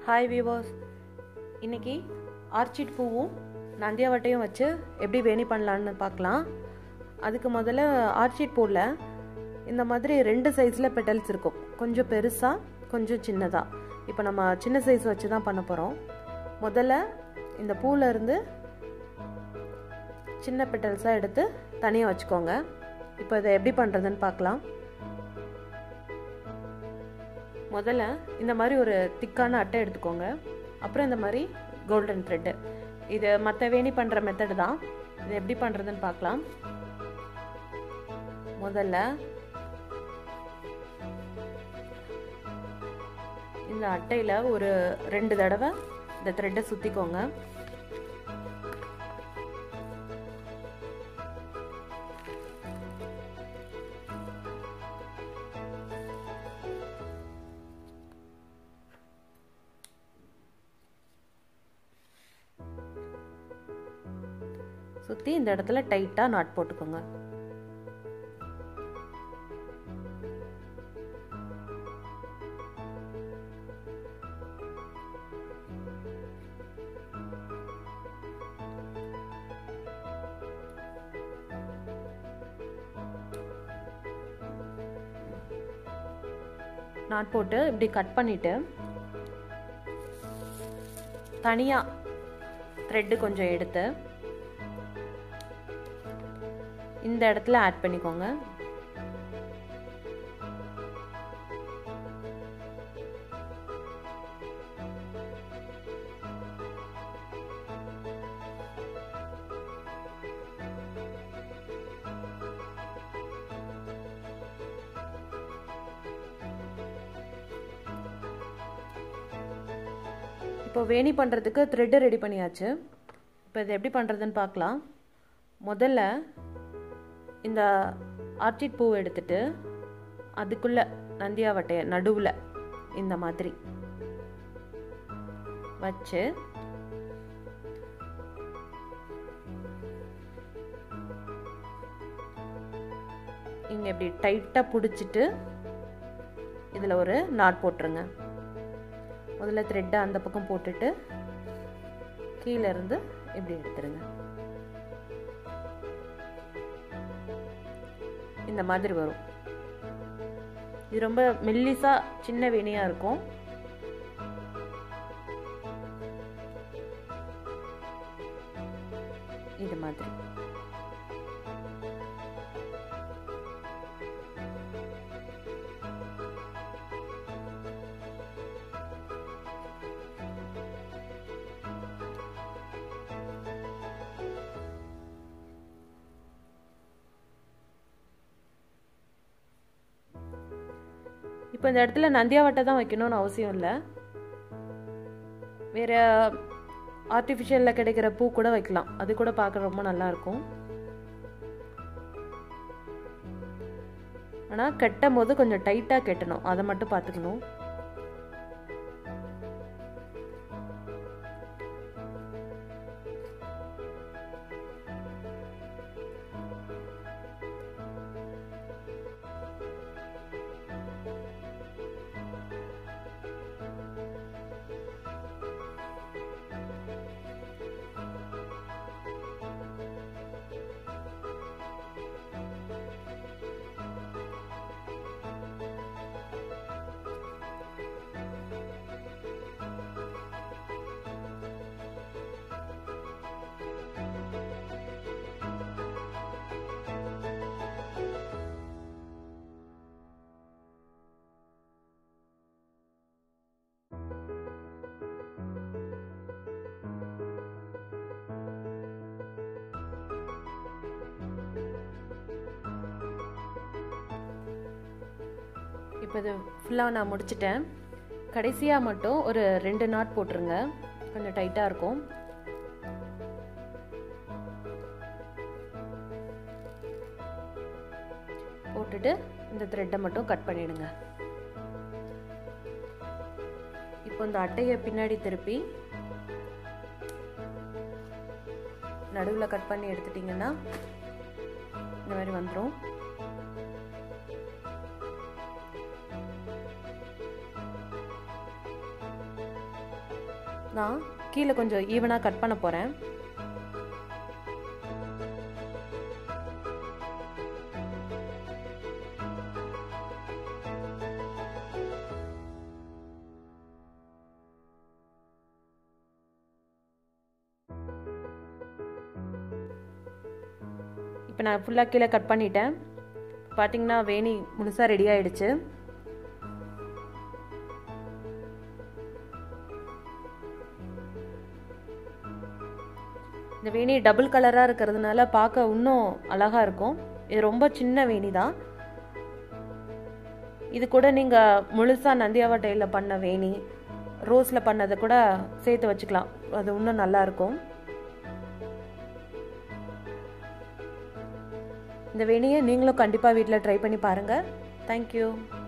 hi viewers இன்னைக்கு orchid பூவும் நந்தியாவட்டையும் வச்சு எப்படி வேணி பண்ணலான்னு பார்க்கலாம் அதுக்கு முதல்ல ஆர்ச்சிட் பூவில் இந்த மாதிரி ரெண்டு சைஸில் பெட்டல்ஸ் இருக்கும் கொஞ்சம் பெருசாக கொஞ்சம் சின்னதாக இப்போ நம்ம சின்ன சைஸ் வச்சு தான் பண்ண போகிறோம் முதல்ல இந்த பூவில் இருந்து சின்ன பெட்டல்ஸாக எடுத்து தனியாக வச்சுக்கோங்க இப்போ இதை எப்படி பண்ணுறதுன்னு பார்க்கலாம் முதல்ல இந்த மாதிரி ஒரு திக்கான அட்டை எடுத்துக்கோங்க அப்புறம் இந்த மாதிரி கோல்டன் த்ரெட்டு இது மற்ற வேணி பண்ணுற மெத்தடு தான் இது எப்படி பண்ணுறதுன்னு பார்க்கலாம் முதல்ல இந்த அட்டையில் ஒரு ரெண்டு தடவை இந்த த்ரெட்டை சுற்றிக்கோங்க சுற்றி இந்த இடத்துல டைட்டாக நாட் போட்டுக்கோங்க நாட் போட்டு இப்படி கட் பண்ணிட்டு தனியாக த்ரெட்டு கொஞ்சம் எடுத்து இந்த இடத்துல ஆட் பண்ணிக்கோங்க இப்போ வேணி பண்ணுறதுக்கு த்ரெட்டு ரெடி பண்ணியாச்சு இப்போ இது எப்படி பண்ணுறதுன்னு பார்க்கலாம் முதல்ல இந்த ஆர்ச்சிட் பூவை எடுத்துட்டு அதுக்குள்ளே நந்தியாவட்டைய நடுவில் இந்த மாதிரி வச்சு இங்கே இப்படி டைட்டாக பிடிச்சிட்டு இதில் ஒரு நாட் போட்டுருங்க முதல்ல த்ரெட்டை அந்த பக்கம் போட்டுட்டு கீழே இருந்து இப்படி எடுத்துருங்க இந்த மாதிரி வரும் இது ரொம்ப மெல்லிசா சின்ன வேணியா இருக்கும் இது மாதிரி இப்போ இந்த இடத்துல நந்தியாவட்டை தான் வைக்கணும்னு அவசியம் இல்லை வேறு ஆர்டிஃபிஷியலில் கிடைக்கிற பூ கூட வைக்கலாம் அது கூட பார்க்க ரொம்ப நல்லா இருக்கும் ஆனால் கட்டும் போது கொஞ்சம் டைட்டாக கட்டணும் அதை மட்டும் பார்த்துக்கணும் இப்போ இது ஃபுல்லாக நான் முடிச்சிட்டேன் கடைசியாக மட்டும் ஒரு ரெண்டு நாட் போட்டுருங்க கொஞ்சம் டைட்டாக இருக்கும் போட்டுட்டு இந்த த்ரெட்டை மட்டும் கட் பண்ணிடுங்க இப்போ இந்த அட்டையை பின்னாடி திருப்பி நடுவில் கட் பண்ணி எடுத்துட்டிங்கன்னா இந்த மாதிரி வந்துடும் நான் கீழே கொஞ்சம் ஈவனாக கட் பண்ண போகிறேன் இப்போ நான் ஃபுல்லாக கீழே கட் பண்ணிட்டேன் பார்த்தீங்கன்னா வேணி முழுசாக ரெடி ஆயிடுச்சு இந்த வேணி டபுள் கலராக இருக்கிறதுனால பார்க்க இன்னும் அழகாக இருக்கும் இது ரொம்ப சின்ன வேணி தான் இது கூட நீங்கள் முழுசாக நந்தியாவட்டையில் பண்ண வேணி ரோஸில் பண்ணதை கூட சேர்த்து வச்சுக்கலாம் அது இன்னும் நல்லாயிருக்கும் இந்த வேணியை நீங்களும் கண்டிப்பாக வீட்டில் ட்ரை பண்ணி பாருங்கள் தேங்க்யூ